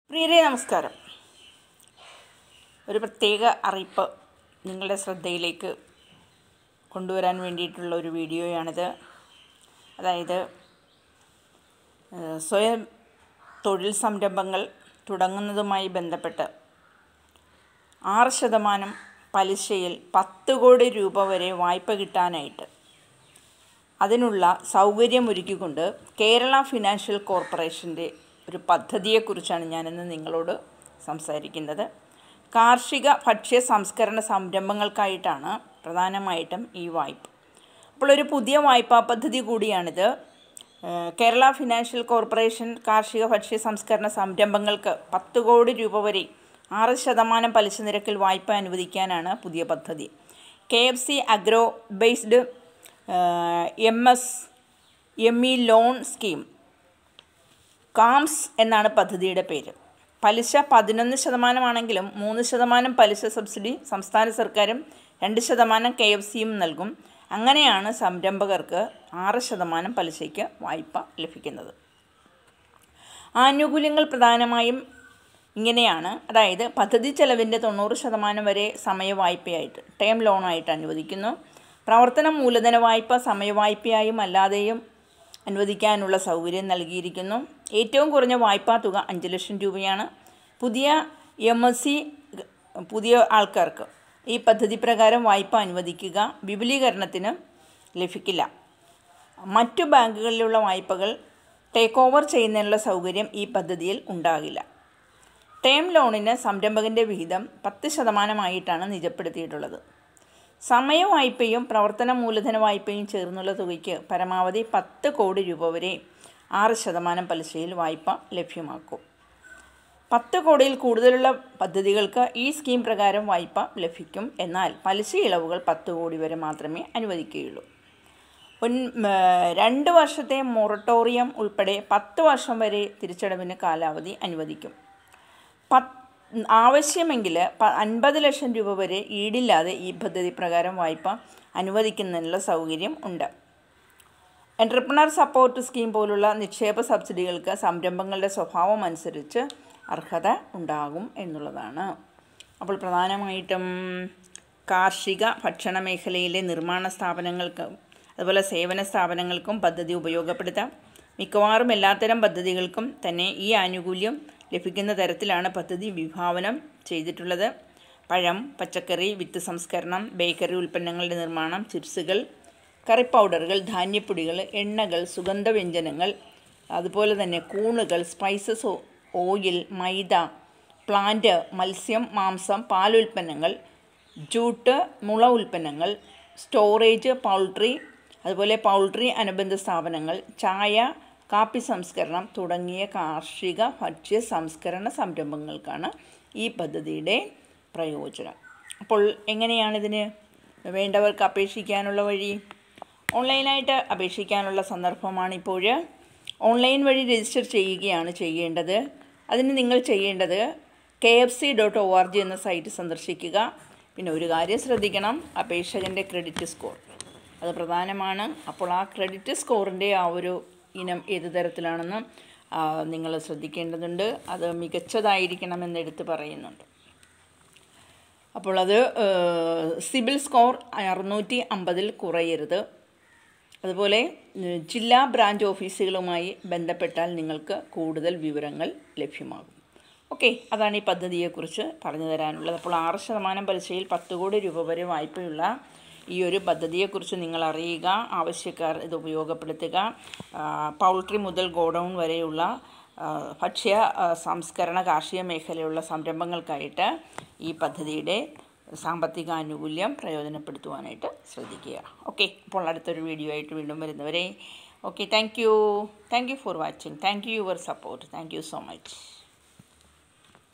പ്രിയരെ നമസ്കാരം ഒരു പ്രത്യേക അറിയിപ്പ് നിങ്ങളുടെ ശ്രദ്ധയിലേക്ക് കൊണ്ടുവരാൻ വേണ്ടിയിട്ടുള്ള ഒരു വീഡിയോയാണിത് അതായത് ഏഹ്, സ്വയം തൊഴിൽ സംരംഭങ്ങൾ തുടങ്ങുന്നതുമായി ബന്ധപ്പെട്ട് ആറ് ശതമാനം പലിശയിൽ പത്ത് കോടി രൂപ വരെ വായ്പ കിട്ടാനായിട്ട് അതിനുള്ള സൗകര്യമൊരുക്കിക്കൊണ്ട് കേരള ഫിനാൻഷ്യൽ കോർപ്പറേഷൻ്റെ ഒരു പദ്ധതിയെക്കുറിച്ചാണ് ഞാനിന്ന് നിങ്ങളോട് സംസാരിക്കുന്നത് കാർഷിക ഭക്ഷ്യ സംസ്കരണ സംരംഭങ്ങൾക്കായിട്ടാണ് പ്രധാനമായിട്ടും ഈ വായ്പ അപ്പോൾ ഒരു പുതിയ വായ്പാ പദ്ധതി കൂടിയാണിത് ഏഹ് കേരള ഫിനാൻഷ്യൽ കോർപ്പറേഷൻ കാർഷിക ഭക്ഷ്യ സംസ്കരണ സംരംഭങ്ങൾക്ക് പത്ത് കോടി രൂപ വരെ ആറ് ശതമാനം പലിശ നിരക്കിൽ വായ്പ അനുവദിക്കാനാണ് പുതിയ പദ്ധതി K F C agro based M S M E loan scheme CAMS എന്നാണ് പദ്ധതിയുടെ പേര് പലിശ പതിനൊന്ന് ശതമാനമാണെങ്കിലും മൂന്ന് ശതമാനം പലിശ സബ്സിഡി സംസ്ഥാന സർക്കാരും രണ്ട് ശതമാനം കെ എഫ് സിയും നൽകും അങ്ങനെയാണ് സംരംഭകർക്ക് ആറ് ശതമാനം പലിശയ്ക്ക് വായ്പ ലഭിക്കുന്നത് ആനുകൂല്യങ്ങൾ പ്രധാനമായും ഇങ്ങനെയാണ് അതായത് പദ്ധതി ചെലവിൻ്റെ തൊണ്ണൂറ് ശതമാനം വരെ സമയവായ്പയായിട്ട് ടേം ലോണായിട്ട് അനുവദിക്കുന്നു പ്രവർത്തന മൂലധന വായ്പ സമയവായ്പയായും അല്ലാതെയും അനുവദിക്കാനുള്ള സൗകര്യം നൽകിയിരിക്കുന്നു ഏറ്റവും കുറഞ്ഞ വായ്പാ തുക അഞ്ച് ലക്ഷം രൂപയാണ് പുതിയ എം എസ് സി പുതിയ ആൾക്കാർക്ക് ഈ പദ്ധതി പ്രകാരം വായ്പ അനുവദിക്കുക വിപുലീകരണത്തിന് ലഭിക്കില്ല മറ്റു ബാങ്കുകളിലുള്ള വായ്പകൾ ടേക്ക് ഓവർ ചെയ്യുന്നതിനുള്ള സൗകര്യം ഈ പദ്ധതിയിൽ ഉണ്ടാകില്ല ടേം ലോണിന് സംരംഭകൻ്റെ വിഹിതം പത്ത് ശതമാനമായിട്ടാണ് നിജപ്പെടുത്തിയിട്ടുള്ളത് സമയ വായ്പയും പ്രവർത്തന മൂലധന വായ്പയും ചേർന്നുള്ള തുകയ്ക്ക് പരമാവധി പത്ത് കോടി രൂപ വരെ ആറ് ശതമാനം പലിശയിൽ വായ്പ ലഭ്യമാക്കും പത്ത് കോടിയിൽ കൂടുതലുള്ള പദ്ധതികൾക്ക് ഈ സ്കീം പ്രകാരം വായ്പ ലഭിക്കും എന്നാൽ പലിശ ഇളവുകൾ പത്ത് കോടി വരെ മാത്രമേ അനുവദിക്കുകയുള്ളൂ ഒൻ ഏഹ് രണ്ട് വർഷത്തെ മൊറട്ടോറിയം ഉൾപ്പെടെ പത്ത് വർഷം വരെ തിരിച്ചടവിന് കാലാവധി അനുവദിക്കും പത്ത് ആവശ്യമെങ്കിൽ പ അൻപത് ലക്ഷം രൂപ വരെ ഈടില്ലാതെ ഈ പദ്ധതി പ്രകാരം വായ്പ അനുവദിക്കുന്നതിനുള്ള സൗകര്യം ഉണ്ട് എൻ്റർപ്രണർ സപ്പോർട്ട് സ്കീം പോലുള്ള നിക്ഷേപ സബ്സിഡികൾക്ക് സംരംഭങ്ങളുടെ സ്വഭാവം അനുസരിച്ച് അർഹത ഉണ്ടാകും എന്നുള്ളതാണ് അപ്പോൾ പ്രധാനമായിട്ടും കാർഷിക ഭക്ഷണ മേഖലയിലെ നിർമ്മാണ സ്ഥാപനങ്ങൾക്ക് അതുപോലെ സേവന സ്ഥാപനങ്ങൾക്കും പദ്ധതി ഉപയോഗപ്പെടുത്താം മിക്കവാറും എല്ലാത്തരം പദ്ധതികൾക്കും തന്നെ ഈ ആനുകൂല്യം ലഭിക്കുന്ന തരത്തിലാണ് പദ്ധതി വിഭാവനം ചെയ്തിട്ടുള്ളത് പഴം പച്ചക്കറി വിത്ത് സംസ്കരണം ബേക്കറി ഉൽപ്പന്നങ്ങളുടെ നിർമ്മാണം ചിപ്സുകൾ കറി പൗഡറുകൾ ധാന്യപ്പൊടികൾ എണ്ണകൾ സുഗന്ധവ്യഞ്ജനങ്ങൾ അതുപോലെ തന്നെ കൂണുകൾ സ്പൈസസ് ഓയിൽ മൈദ പ്ലാന്റ് മത്സ്യം മാംസം പാലുൽപ്പന്നങ്ങൾ ജൂട്ട് മുള ഉൽപ്പന്നങ്ങൾ സ്റ്റോറേജ് പൗൾട്രി അതുപോലെ പൗൾട്രി അനുബന്ധ സ്ഥാപനങ്ങൾ ചായ കാപ്പി സംസ്കരണം തുടങ്ങിയ കാർഷിക ഭക്ഷ്യ സംസ്കരണ സംരംഭങ്ങൾക്കാണ് ഈ പദ്ധതിയുടെ പ്രയോജനം അപ്പോൾ എങ്ങനെയാണിതിന് വേണ്ടവർക്ക് അപേക്ഷിക്കാനുള്ള വഴി ഓൺലൈനായിട്ട് അപേക്ഷിക്കാനുള്ള സന്ദർഭമാണിപ്പോൾ ഓൺലൈൻ വഴി രജിസ്റ്റർ ചെയ്യുകയാണ് ചെയ്യേണ്ടത് അതിന് നിങ്ങൾ ചെയ്യേണ്ടത് K F C dot O R G എന്ന സൈറ്റ് സന്ദർശിക്കുക പിന്നെ ഒരു കാര്യം ശ്രദ്ധിക്കണം അപേക്ഷകൻ്റെ ക്രെഡിറ്റ് സ്കോർ അത് പ്രധാനമാണ് അപ്പോൾ ആ ക്രെഡിറ്റ് സ്കോറിൻ്റെ ആ ഒരു ഇനം ഏത് തരത്തിലാണെന്ന് നിങ്ങൾ ശ്രദ്ധിക്കേണ്ടതുണ്ട് അത് മികച്ചതായിരിക്കണമെന്ന് എടുത്ത് പറയുന്നുണ്ട് അപ്പോൾ അത് സിബിൽ സ്കോർ അറുന്നൂറ്റി അമ്പതിൽ കുറയരുത് അതുപോലെ ഏഹ്, ജില്ലാ ബ്രാഞ്ച് ഓഫീസുകളുമായി ബന്ധപ്പെട്ടാൽ നിങ്ങൾക്ക് കൂടുതൽ വിവരങ്ങൾ ലഭ്യമാകും ഓക്കെ അതാണ് ഈ പദ്ധതിയെക്കുറിച്ച് പറഞ്ഞു തരാനുള്ളത് അപ്പോൾ ആറ് ശതമാനം പലിശയിൽ പത്ത് കോടി രൂപ വരെ വായ്പയുള്ള ഈ ഒരു പദ്ധതിയെക്കുറിച്ച് നിങ്ങൾ അറിയുക ആവശ്യക്കാർ ഇത് ഉപയോഗപ്പെടുത്തുക ആ, പൗൾട്രി മുതൽ ഗോഡൗൺ വരെയുള്ള ആ, ഭക്ഷ്യ ആ, സംസ്കരണ കാർഷിക മേഖലയുള്ള സംരംഭങ്ങൾക്കായിട്ട് ഈ പദ്ധതിയുടെ സാമ്പത്തിക ആനുകൂല്യം പ്രയോജനപ്പെടുത്തുവാനായിട്ട് ശ്രദ്ധിക്കുക ഓക്കെ അപ്പോൾ അടുത്തൊരു വീഡിയോ ആയിട്ട് വീണ്ടും വരുന്നവരെ okay thank you thank you for watching thank you your support thank you so much